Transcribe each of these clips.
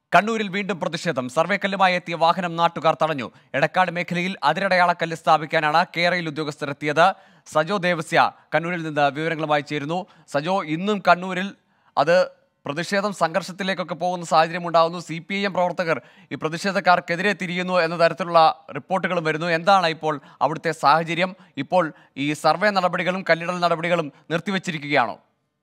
കണ്ണൂരിൽ വീണ്ടും പ്രതിഷേധം സർവേക്കല്ലുമായി എത്തിയ വാഹനം നാട്ടുകാർ തടഞ്ഞു എടക്കാട് മേഖലയിൽ അതിരടയാളക്കല്ല് സ്ഥാപിക്കാനാണ് കേരയിൽ ഉദ്യോഗസ്ഥരെത്തിയത് സജോ ദേവസ്യ കണ്ണൂരിൽ നിന്ന് വിവരങ്ങളുമായി ചേരുന്നു സജോ ഇന്നും കണ്ണൂരിൽ അത് പ്രതിഷേധം സംഘർഷത്തിലേക്കൊക്കെ പോകുന്ന സാഹചര്യം ഉണ്ടാകുന്നു സി പി ഐ എം പ്രവർത്തകർ ഈ പ്രതിഷേധക്കാർക്കെതിരെ തിരിയുന്നു എന്ന തരത്തിലുള്ള റിപ്പോർട്ടുകളും വരുന്നു എന്താണ് ഇപ്പോൾ അവിടുത്തെ സാഹചര്യം ഇപ്പോൾ ഈ സർവേ നടപടികളും കല്ലിടൽ നടപടികളും നിർത്തിവെച്ചിരിക്കുകയാണോ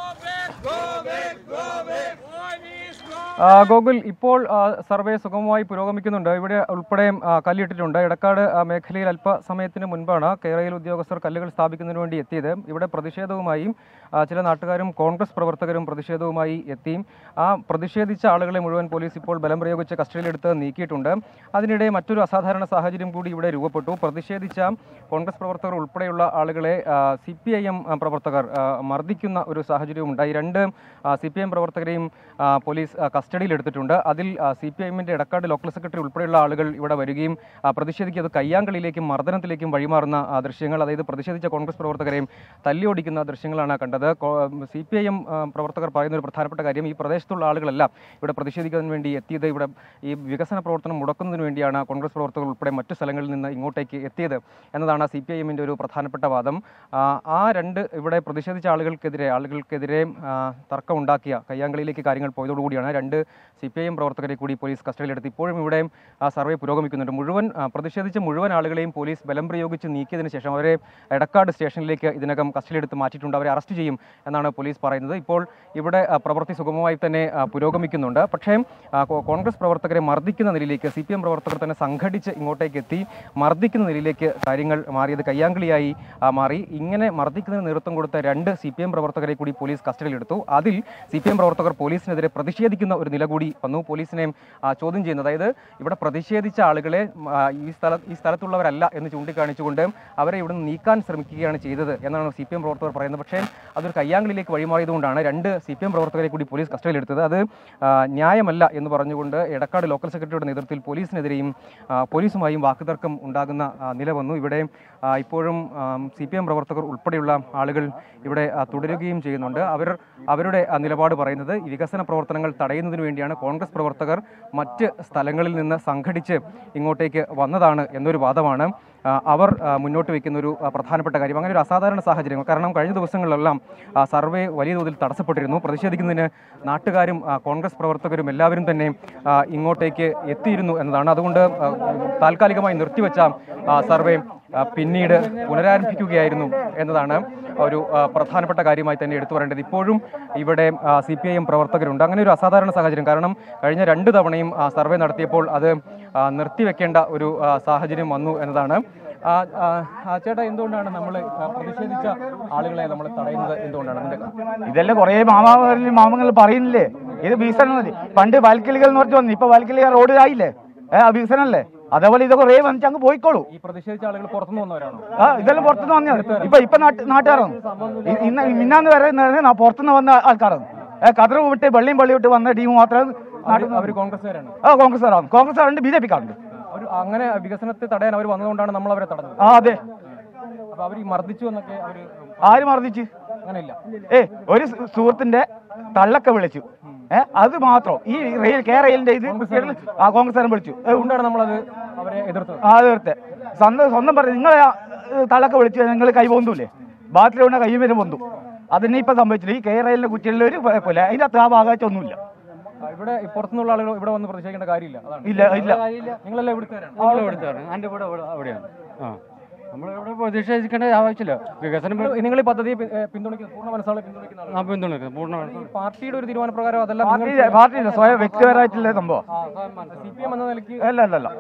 ആ, ഗോകുൽ ഇപ്പോൾ ആ, സർവേ സുഗമമായി പുരോഗമിക്കുന്നുണ്ട് ഇവിടെ ഉൾപ്പെടെ ആ, കല്ലിട്ടിട്ടുണ്ട് ഇടക്കാട് ആ, മേഖലയിൽ അല്പസമയത്തിന് മുൻപാണ് കേരളയിൽ ഉദ്യോഗസ്ഥർ കല്ലുകൾ സ്ഥാപിക്കുന്നതിന് വേണ്ടി എത്തിയത് ഇവിടെ പ്രതിഷേധവുമായും ആ, ചില നാട്ടുകാരും കോൺഗ്രസ് പ്രവർത്തകരും പ്രതിഷേധവുമായി എത്തി ആ പ്രതിഷേധിച്ച ആളുകളെ മുഴുവൻ പോലീസ് ഇപ്പോൾ ബലം പ്രയോഗിച്ച് കസ്റ്റഡിയിലെടുത്ത് നീക്കിയിട്ടുണ്ട് അതിനിടെ മറ്റൊരു അസാധാരണ സാഹചര്യം കൂടി ഇവിടെ രൂപപ്പെട്ടു പ്രതിഷേധിച്ച കോൺഗ്രസ് പ്രവർത്തകർ ഉൾപ്പെടെയുള്ള ആളുകളെ സി പി ഐ എം പ്രവർത്തകർ ആ, മർദ്ദിക്കുന്ന ഒരു സാഹചര്യവും ഉണ്ടായി രണ്ട് സി പി എം പ്രവർത്തകരെയും ആ, പോലീസ് ആ, കസ്റ്റഡിയിലെടുത്തിട്ടുണ്ട് അതിൽ സി പി ഐഎമ്മിൻ്റെ എടക്കാട് ലോക്കൽ സെക്രട്ടറി ഉൾപ്പെടെയുള്ള ആളുകൾ ഇവിടെ വരികയും ആ, പ്രതിഷേധിക്കുക അത് കയ്യാങ്കളിയിലേക്കും മർദ്ദനത്തിലേക്കും വഴിമാറുന്ന ആ, ദൃശ്യങ്ങൾ അതായത് പ്രതിഷേധിച്ച കോൺഗ്രസ് പ്രവർത്തകരെയും തല്ലിയോടിക്കുന്ന ദൃശ്യങ്ങളാണ് കണ്ടത് സി പി ഐ എം പ്രവർത്തകർ പറയുന്ന ഒരു പ്രധാനപ്പെട്ട കാര്യം ഈ പ്രദേശത്തുള്ള ആളുകളെല്ലാം ഇവിടെ പ്രതിഷേധിക്കുന്നതിന് വേണ്ടി എത്തിയത് ഇവിടെ ഈ വികസന പ്രവർത്തനം മുടക്കുന്നതിന് വേണ്ടിയാണ് കോൺഗ്രസ് പ്രവർത്തകർ ഉൾപ്പെടെ മറ്റു സ്ഥലങ്ങളിൽ നിന്ന് ഇങ്ങോട്ടേക്ക് എത്തിയത് എന്നതാണ് സി പി ഐ എമ്മിൻ്റെ ഒരു പ്രധാനപ്പെട്ട വാദം ആ, ആ രണ്ട് ഇവിടെ പ്രതിഷേധിച്ച ആളുകൾക്കെതിരെ ആളുകൾക്കെതിരെ ആ, തർക്കമുണ്ടാക്കിയ കയ്യാങ്കളിയിലേക്ക് കാര്യങ്ങൾ പോയതോടുകൂടിയാണ് രണ്ട് സി പി ഐ എം പ്രവർത്തകരെ കൂടി പോലീസ് കസ്റ്റഡിയിലെടുത്ത് ഇപ്പോഴും ഇവിടെ ആ സർവേ പുരോഗമിക്കുന്നുണ്ട് മുഴുവൻ ആ, പ്രതിഷേധിച്ച മുഴുവൻ ആളുകളെയും പോലീസ് ബലം പ്രയോഗിച്ച് നീക്കിയതിന് ശേഷം അവരെ എടക്കാട് സ്റ്റേഷനിലേക്ക് ഇതിനകം കസ്റ്റഡിയിലെടുത്ത് മാറ്റിയിട്ടുണ്ട് അവരെ അറസ്റ്റ് ചെയ്യും എന്നാണ് പോലീസ് പറയുന്നത് ഇപ്പോൾ ഇവിടെ ആ, പ്രവൃത്തി സുഗമമായി തന്നെ ആ, പുരോഗമിക്കുന്നുണ്ട് പക്ഷേ ആ, കോ- കോൺഗ്രസ് പ്രവർത്തകരെ മർദ്ദിക്കുന്ന നിലയിലേക്ക് സി പി എം പ്രവർത്തകർ തന്നെ സംഘടിച്ച് ഇങ്ങോട്ടേക്ക് എത്തി മർദ്ദിക്കുന്ന നിലയിലേക്ക് കാര്യങ്ങൾ മാറിയത് കയ്യാങ്കളിയായി ആ, മാറി ഇങ്ങനെ മർദ്ദിക്കുന്നതിന് നേതൃത്വം കൊടുത്ത രണ്ട് സി പി എം പ്രവർത്തകരെ കൂടി പോലീസ് കസ്റ്റഡിയിലെടുത്തു അതിൽ സി പി എം പ്രവർത്തകർ പോലീസിനെതിരെ പ്രതിഷേധിക്കുന്ന ഒരു നില കൂടി വന്നു പോലീസിനെ ആ, ചോദ്യം ചെയ്യുന്നത് അതായത് ഇവിടെ പ്രതിഷേധിച്ച ആളുകളെ ഉം, ആ, ഈ സ്ഥല ഈ സ്ഥലത്തുള്ളവരല്ല എന്ന് ചൂണ്ടിക്കാണിച്ചുകൊണ്ട് അവരെ ഇവിടെ നിന്ന് നീക്കാൻ ശ്രമിക്കുകയാണ് ചെയ്തത് എന്നാണ് സി പി എം പ്രവർത്തകർ പറയുന്നത് പക്ഷേ അതൊരു കയ്യാങ്കളിയിലേക്ക് വഴിമാറിയതുകൊണ്ടാണ് രണ്ട് സി പി എം പ്രവർത്തകരെ കൂടി പോലീസ് കസ്റ്റഡിയിലെടുത്തത് അത് ആ, ന്യായമല്ല എന്ന് പറഞ്ഞുകൊണ്ട് എടക്കാട് ലോക്കൽ സെക്രട്ടറിയുടെ നേതൃത്വത്തിൽ പോലീസിനെതിരെയും ആ, പോലീസുമായും വാക്കുതർക്കം ഉണ്ടാകുന്ന ആ, നില വന്നു ഇവിടെ ആ, ഇപ്പോഴും സി പി എം പ്രവർത്തകർ ഉൾപ്പെടെയുള്ള ആളുകൾ ഇവിടെ ആ, തുടരുകയും ചെയ്യുന്നുണ്ട് അവർ അവരുടെ ആ, നിലപാട് പറയുന്നത് ഈ വികസന പ്രവർത്തനങ്ങൾ തടയുന്നതിന് വേണ്ടിയാണ് കോൺഗ്രസ് പ്രവർത്തകർ മറ്റ് സ്ഥലങ്ങളിൽ നിന്ന് സംഘടിച്ച് ഇങ്ങോട്ടേക്ക് വന്നതാണ് എന്നൊരു വാദമാണ് ആ, അവർ ആ, മുന്നോട്ട് വയ്ക്കുന്ന ഒരു ആ, പ്രധാനപ്പെട്ട കാര്യം അങ്ങനെ ഒരു അസാധാരണ സാഹചര്യം കാരണം കഴിഞ്ഞ ദിവസങ്ങളിലെല്ലാം ആ, സർവേ വലിയ തോതിൽ തടസ്സപ്പെട്ടിരുന്നു പ്രതിഷേധിക്കുന്നതിന് നാട്ടുകാരും ആ, കോൺഗ്രസ് പ്രവർത്തകരും എല്ലാവരും തന്നെ ആ, ഇങ്ങോട്ടേക്ക് എത്തിയിരുന്നു എന്നതാണ് അതുകൊണ്ട് ആ, താൽക്കാലികമായി നിർത്തിവെച്ച ആ, സർവേ ആ, പിന്നീട് പുനരാരംഭിക്കുകയായിരുന്നു എന്നതാണ് ഒരു ആ, പ്രധാനപ്പെട്ട കാര്യമായി തന്നെ എടുത്തു പറയേണ്ടത് ഇപ്പോഴും ഇവിടെ സി പി ഐ എം പ്രവർത്തകരുണ്ട് അങ്ങനെ ഒരു അസാധാരണ സാഹചര്യം കാരണം കഴിഞ്ഞ രണ്ട് തവണയും ആ, സർവേ നടത്തിയപ്പോൾ അത് ആ, നിർത്തിവെക്കേണ്ട ഒരു ആ, സാഹചര്യം വന്നു എന്നതാണ് ആ, ആ, ആ, ചേട്ടാ എന്തുകൊണ്ടാണ് നമ്മൾ പ്രതിഷേധിച്ച ആളുകളെ നമ്മൾ തടയുന്നത് എന്തുകൊണ്ടാണ് അതിന്റെ ഇതെല്ലാം കുറേ മാമാങ്ങളിൽ മാമങ്ങൾ പറയുന്നില്ലേ ഇത് വികസനം മതി പണ്ട് വൽക്കിളികൾ എന്ന് പറഞ്ഞു വന്നു ഇപ്പൊ വൽക്കിളികൾ റോഡ് ആയില്ലേ ഏ ആ വികസനല്ലേ അതേപോലെ ഇത് കുറേ വന്നിട്ട് അങ്ങ് പോയിക്കോളൂ ഈ പ്രതിഷേധിച്ച ആളുകൾ പുറത്തുനിന്ന് വന്നവരാണോ ആ ഇതെല്ലാം പുറത്തുനിന്ന് വന്നത് ഇപ്പൊ ഇപ്പൊ നാട്ട് നാട്ടുകാരാണ് ഇ- ഇന്ന് മിന്നാന്ന് വരെ ന- പുറത്തുനിന്ന് വന്ന ആൾക്കാരാണ് ഏ കതറ് വിട്ട് വെള്ളിയും പള്ളി വിട്ട് വന്ന ടീം മാത്രമേ നാട്ടിൽ അവർ കോൺഗ്രസ്സുകാരാണ് ആ കോൺഗ്രസ്സുകാരാണ് കോൺഗ്രസ്സുകാരുണ്ട് ബി ജെ പിക്കാരുണ്ട് അവർ അങ്ങനെ വികസനത്തെ തടയാൻ അവർ വന്നതുകൊണ്ടാണ് നമ്മൾ അവരെ തടഞ്ഞത് ആ അതെ അപ്പൊ അവർ മർദ്ദിച്ചു എന്നൊക്കെ അവർ ആര് മർദ്ദിച്ച് അങ്ങനെയില്ല ഏ ഒരു സു- സുഹൃത്തിന്റെ തള്ളക്കെ വിളിച്ചു ഏ അത് മാത്രം ഈ റെയിൽ കെ റെയിലിന്റെ ഇത് ആ കോൺഗ്രസ്സുകാരൻ വിളിച്ചു ഏ, അതുകൊണ്ടാണ് നമ്മളത് അവരെ എതിർത്തത് ആ തീർത്തെ സ്വന്തം സ്വന്തം പറഞ്ഞു നിങ്ങളെ ആ, ഏ, തള്ളക്കെ വിളിച്ചു നിങ്ങൾ കൈ പൊന്തൂലേ ബാത്റൂമിന്റെ കൈ വരെ പൊന്തു അതിനെ ഇപ്പൊ സംഭവിച്ചില്ല ഈ കെ റെയിലിന്റെ കുറ്റികളിൽ ഒരു കുഴപ്പമില്ല അതിന്റെ അത്ര ആ ഭാഗത്തൊന്നുമില്ല ആ, ഇവിടെ ഈ പുറത്തുനിന്നുള്ള ആളുകൾ ഇവിടെ വന്ന് പ്രതിഷേധിക്കേണ്ട കാര്യമില്ല അതാണ് ഇല്ല ഇല്ല നിങ്ങളെല്ലാം ഇവിടുത്തുകാരാണ് നമ്മൾ ഇവിടുത്താണ് എൻ്റെ ഇവിടെ ഇവിടെ അവിടെയാണ് ആ നമ്മളിവിടെ പ്രതിഷേധിക്കേണ്ട ആവശ്യമില്ല വികസനം നിങ്ങൾ ഈ പദ്ധതിയെ പി- ഏ, പിന്തുണയ്ക്കുന്ന പൂർണ്ണ മനസ്സോടെ പിന്തുണയ്ക്കുന്ന ആളാണ്. ആ പിന്തുണയ്ക്കുന്നത് പൂർണ്ണമായിട്ടും ഈ പാർട്ടിയുടെ ഒരു തീരുമാനപ്രകാരം അതല്ല പാർട്ടി പാർട്ടിയില്ല സ്വയം വ്യക്തിപരമായിട്ടുള്ള സംഭവം സി പി എം എന്ന നിലയ്ക്ക് അല്ല അല്ല അല്ല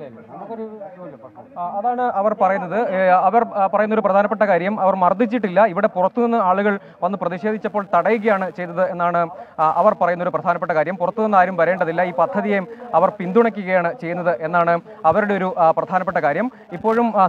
ആ, അതാണ് അവർ പറയുന്നത് ഏ, അവർ ആ, പറയുന്ന ഒരു പ്രധാനപ്പെട്ട കാര്യം അവർ മർദ്ദിച്ചിട്ടില്ല ഇവിടെ പുറത്തുനിന്ന് ആളുകൾ വന്ന് പ്രതിഷേധിച്ചപ്പോൾ തടയുകയാണ് ചെയ്തത് എന്നാണ് ആ, അവർ പറയുന്ന ഒരു പ്രധാനപ്പെട്ട കാര്യം പുറത്തുനിന്ന് ആരും വരേണ്ടതില്ല ഈ പദ്ധതിയെ അവർ പിന്തുണയ്ക്കുകയാണ് ചെയ്യുന്നത് എന്നാണ് അവരുടെ ഒരു ആ, പ്രധാനപ്പെട്ട കാര്യം ഇപ്പോഴും ആ, സർവേ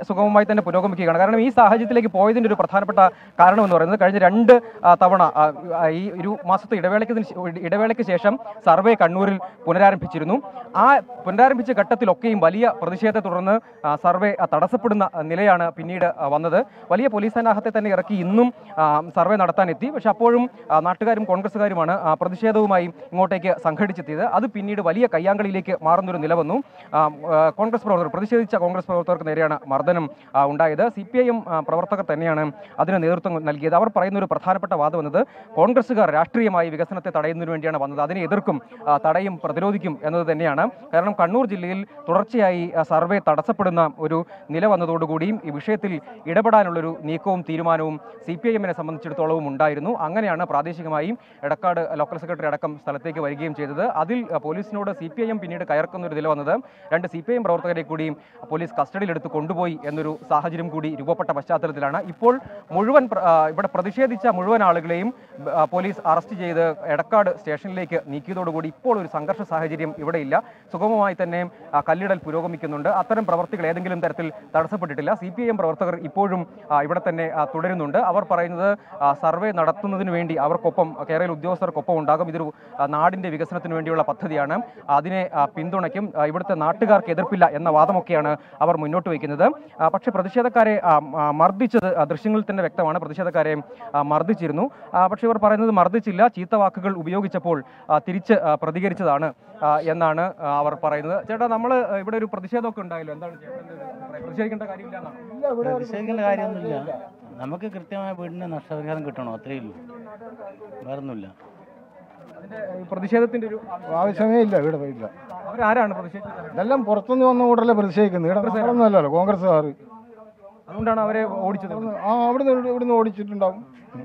സുഗമമായി തന്നെ പുരോഗമിക്കുകയാണ് കാരണം ഈ സാഹചര്യത്തിലേക്ക് പോയതിൻ്റെ ഒരു പ്രധാനപ്പെട്ട കാരണം എന്ന് പറയുന്നത് കഴിഞ്ഞ രണ്ട് ആ, തവണ ആ, ആ, ഈ ഒരു മാസത്തെ ഇടവേളയ്ക്ക് ഇടവേളയ്ക്ക് ശേഷം സർവേ കണ്ണൂരിൽ പുനരാരംഭിച്ചിരുന്നു ആ പുനരാരംഭിച്ച ഘട്ടത്തിലൊക്കെയും വലിയ പ്രതിഷേധത്തെ തുടർന്ന് ആ, സർവേ ആ, തടസ്സപ്പെടുന്ന ആ, നിലയാണ് പിന്നീട് ആ, വന്നത് വലിയ പോലീസ് സന്നാഹത്തെ തന്നെ ഇറക്കി ഇന്നും ആ, സർവേ നടത്താനെത്തി പക്ഷെ അപ്പോഴും ആ, നാട്ടുകാരും കോൺഗ്രസ്സുകാരുമാണ് ആ, പ്രതിഷേധവുമായി ഇങ്ങോട്ടേക്ക് സംഘടിച്ചെത്തിയത് അത് പിന്നീട് വലിയ കയ്യാങ്കളിയിലേക്ക് മാറുന്നൊരു നില വന്നു ആ, ആ, കോൺഗ്രസ് പ്രവർത്തകർ പ്രതിഷേധിച്ച കോൺഗ്രസ് പ്രവർത്തകർക്ക് നേരെയാണ് മർദ്ദനം ആ, ഉണ്ടായത് സി പി ഐ എം പ്രവർത്തകർ തന്നെയാണ് അതിന് നേതൃത്വം നൽകിയത് അവർ പറയുന്ന ഒരു പ്രധാനപ്പെട്ട വാദം എന്നത് കോൺഗ്രസ്സുകാർ രാഷ്ട്രീയമായി വികസനത്തെ തടയുന്നതിന് വേണ്ടിയാണ് വന്നത് അതിനെ എതിർക്കും ആ, തടയും പ്രതിരോധിക്കും എന്നത് തന്നെയാണ് കാരണം കണ്ണൂർ ജില്ലയിൽ തുടർച്ചയായി ആ, സർവേ തടസ്സപ്പെടുന്ന ഒരു നില വന്നതോടുകൂടിയും ഈ വിഷയത്തിൽ ഇടപെടാനുള്ളൊരു നീക്കവും തീരുമാനവും സി പി ഐ എമ്മിനെ സംബന്ധിച്ചിടത്തോളവും ഉണ്ടായിരുന്നു അങ്ങനെയാണ് പ്രാദേശികമായും എടക്കാട് ലോക്കൽ സെക്രട്ടറി അടക്കം സ്ഥലത്തേക്ക് വരികയും ചെയ്തത് അതിൽ ആ, പോലീസിനോട് സി പി ഐ എം പിന്നീട് കയർക്കുന്ന ഒരു നില വന്നത് രണ്ട് സി പി ഐ എം പ്രവർത്തകരെ കൂടിയും പോലീസ് കസ്റ്റഡിയിലെടുത്ത് കൊണ്ടുപോയി എന്നൊരു സാഹചര്യം കൂടി രൂപപ്പെട്ട പശ്ചാത്തലത്തിലാണ് ഇപ്പോൾ മുഴുവൻ പ്ര- ആ, ഇവിടെ പ്രതിഷേധിച്ച മുഴുവൻ ആളുകളെയും ആ, പോലീസ് അറസ്റ്റ് ചെയ്ത് എടക്കാട് സ്റ്റേഷനിലേക്ക് നീക്കിയതോടുകൂടി ഇപ്പോൾ ഒരു സംഘർഷ സാഹചര്യം ഇവിടെയില്ല സുഗമമായി തന്നെ ആ, കല്ലിടൽ പുരോഗമിക്കുന്നുണ്ട് അത്തരം പ്രവർത്തികൾ ഏതെങ്കിലും തരത്തിൽ തടസ്സപ്പെട്ടിട്ടില്ല സി പി ഐ എം പ്രവർത്തകർ ഇപ്പോഴും ആ, ഇവിടെ തന്നെ ആ, തുടരുന്നുണ്ട് അവർ പറയുന്നത് ആ, സർവേ നടത്തുന്നതിന് വേണ്ടി അവർക്കൊപ്പം കേരള ഉദ്യോഗസ്ഥർക്കൊപ്പം ഉണ്ടാകും ഇതൊരു ആ, നാടിന്റെ വികസനത്തിന് വേണ്ടിയുള്ള പദ്ധതിയാണ് അതിനെ ആ, പിന്തുണയ്ക്കും ആ, ഇവിടുത്തെ നാട്ടുകാർക്ക് എതിർപ്പില്ല എന്ന വാദമൊക്കെയാണ് അവർ മുന്നോട്ട് വയ്ക്കുന്നത് ആ, പക്ഷേ പ്രതിഷേധക്കാരെ ആ, ആ, മർദ്ദിച്ചത് ആ, ദൃശ്യങ്ങളിൽ തന്നെ വ്യക്തമാണ് പ്രതിഷേധക്കാരെ ആ, മർദ്ദിച്ചിരുന്നു ആ, പക്ഷേ ഇവർ പറയുന്നത് മർദ്ദിച്ചില്ല ചീത്ത വാക്കുകൾ ഉപയോഗിച്ചപ്പോൾ ആ, തിരിച്ച് ആ, പ്രതികരിച്ചതാണ് ആ, എന്നാണ് ആ, അവർ പറയുന്നത് ചേട്ടാ നമ്മൾ ഇവിടെ ഒരു പ്രതിഷേധമൊക്കെ ഉണ്ടായല്ലോ എന്താണ് ചേട്ടൻ്റെ ഒരു അഭിപ്രായം? പ്രതിഷേധിക്കേണ്ട കാര്യമില്ല എന്നാണ് പ്രതിഷേധിക്കേണ്ട കാര്യമൊന്നുമില്ല നമുക്ക് കൃത്യമായ വീടിന് നഷ്ടപരിഹാരം കിട്ടണം അത്രയേ ഉള്ളൂ വേറൊന്നുമില്ല അതിന്റെ ഈ പ്രതിഷേധത്തിന്റെ ഒരു ആവശ്യമേ ഇല്ല ഇവിടെ ഇല്ല അവരാരാണ് പ്രതിഷേധിച്ചത് ഇതെല്ലാം പുറത്തുനിന്ന് വന്ന കൂട്ടല്ലേ പ്രതിഷേധിക്കുന്നത് ഇവിടെ നമ്മളൊന്നുമല്ലല്ലോ കോൺഗ്രസ്സുകാർ അതുകൊണ്ടാണ് അവരെ ഓടിച്ചത് ആ അവിടുന്ന് ഇവിടെ- ഇവിടുന്ന് ഓടിച്ചിട്ടുണ്ടാവും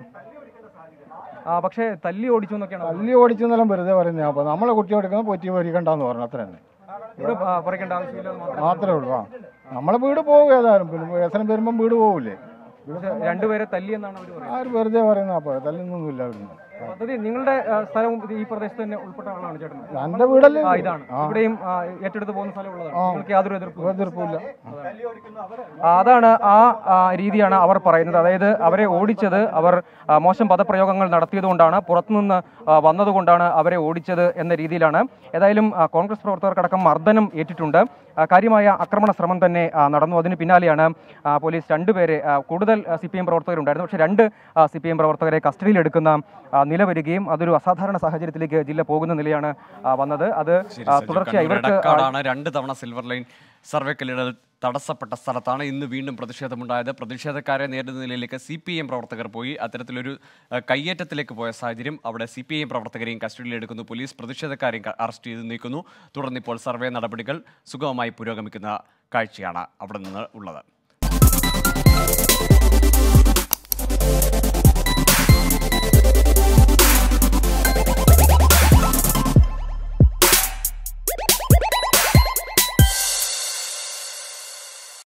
ആ പക്ഷേ തല്ലി ഓടിച്ചു എന്നൊക്കെയാണ് തല്ലി ഓടിച്ചെന്നെല്ലാം വെറുതെ പറയുന്നത് അപ്പോൾ നമ്മളെ കുട്ടി ഓടിക്കുന്നത് പൊറ്റി പൊരിക്കണ്ടെന്ന് പറഞ്ഞു അത്ര തന്നെ ഇവിടെ ആ, പറിക്കേണ്ട ആവശ്യമില്ല എന്ന് മാത്രം. മാത്രമേ ഉള്ളൂ ആ നമ്മളെ വീട് പോകും ഏതായാലും പിന്നെ വ്യസനം വരുമ്പം വീട് പോകില്ലേ പക്ഷേ രണ്ടുപേരെ തല്ലി എന്നാണ് അവർ പറയുന്നത് ആര് വെറുതെ പറയുന്നത് അപ്പോൾ തല്ലൊന്നുമില്ല അവിടുന്ന് പദ്ധതി നിങ്ങളുടെ ആ, സ്ഥലവും ഇത് ഈ പ്രദേശത്ത് തന്നെ ഉൾപ്പെട്ട ആളാണ് ചേട്ടൻ എൻ്റെ വീടല്ലേ ആ ഇത്? ഇതാണ് ആ. ഇവിടെയും ആ, ഏറ്റെടുത്ത് പോകുന്ന സ്ഥലം ഉള്ളതാണ് നിങ്ങൾക്ക് യാതൊരു എതിർപ്പും എതിർപ്പില്ല ആ, അതാണ് ആ ആ, രീതിയാണ് അവർ പറയുന്നത് അതായത് അവരെ ഓടിച്ചത് അവർ ആ, മോശം പദപ്രയോഗങ്ങൾ നടത്തിയതുകൊണ്ടാണ് പുറത്തുനിന്ന് ആ, വന്നതുകൊണ്ടാണ് അവരെ ഓടിച്ചത് എന്ന രീതിയിലാണ് ഏതായാലും ആ, കോൺഗ്രസ് പ്രവർത്തകർക്കടക്കം മർദ്ദനം ഏറ്റിട്ടുണ്ട് ആ, കാര്യമായ ആക്രമണ ശ്രമം തന്നെ ആ, നടന്നു അതിന് പിന്നാലെയാണ് ആ, പോലീസ് രണ്ടുപേരെ ആ, കൂടുതൽ സി പി എം പ്രവർത്തകരുണ്ടായിരുന്നു പക്ഷേ രണ്ട് സി പി എം പ്രവർത്തകരെ കസ്റ്റഡിയിലെടുക്കുന്ന ആ, നില വരികയും അതൊരു അസാധാരണ സാഹചര്യത്തിലേക്ക് ജില്ല പോകുന്ന നിലയാണ് ആ, വന്നത് അത് ശരി, ആ, സജു. തുടർച്ചയായി കണ്ണൂർ ഇവർക്ക് ആ, എടക്കാടാണ് രണ്ട് തവണ സിൽവർ ലൈൻ സർവേ കല്ലിടൽ തടസ്സപ്പെട്ട സ്ഥലത്താണ് ഇന്ന് വീണ്ടും പ്രതിഷേധമുണ്ടായത് പ്രതിഷേധക്കാരെ നേരിടുന്ന നിലയിലേക്ക് സി പി എം പ്രവർത്തകർ പോയി അത്തരത്തിലൊരു ഏഹ്, കയ്യേറ്റത്തിലേക്ക് പോയ സാഹചര്യം അവിടെ സി പി ഐ പ്രവർത്തകരെയും കസ്റ്റഡിയിലെടുക്കുന്നു പോലീസ് പ്രതിഷേധക്കാരെയും ക- അറസ്റ്റ് ചെയ്ത് നീക്കുന്നു തുടർന്ന് ഇപ്പോൾ സർവേ നടപടികൾ സുഗമമായി പുരോഗമിക്കുന്ന കാഴ്ചയാണ് അവിടെ നിന്ന് ഉള്ളത്